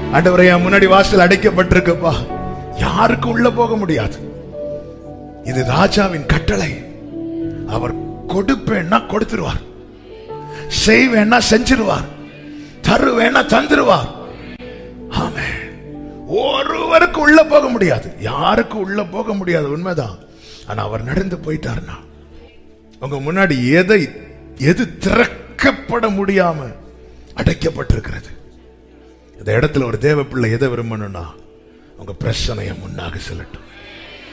ஆண்டவரே என் முன்னாடி வாசல் அடைக்கப்பட்டிருக்குப்பா யாருக்கு உள்ள போக முடியாது இது ராஜாவின் கட்டளை அவர் கொடுப்பேன்னா கொடுத்துருவார் செய்வேன்னா செஞ்சிருவார் தருவேன்னா தந்துருவார் ஆமே ஒருவருக்கு உள்ள போக முடியாது யாருக்கு உள்ள போக முடியாது உண்மைதான் ஆனா அவர் நடந்து போயிட்டாருன்னா உங்க முன்னாடி எதை எது திறக்கப்பட முடியாம அடைக்கப்பட்டிருக்கிறது இந்த இடத்துல ஒரு தேவ பிள்ளை எதை விரும்பணும்னா உங்க பிரச்சனையை முன்னாக செல்லட்டும்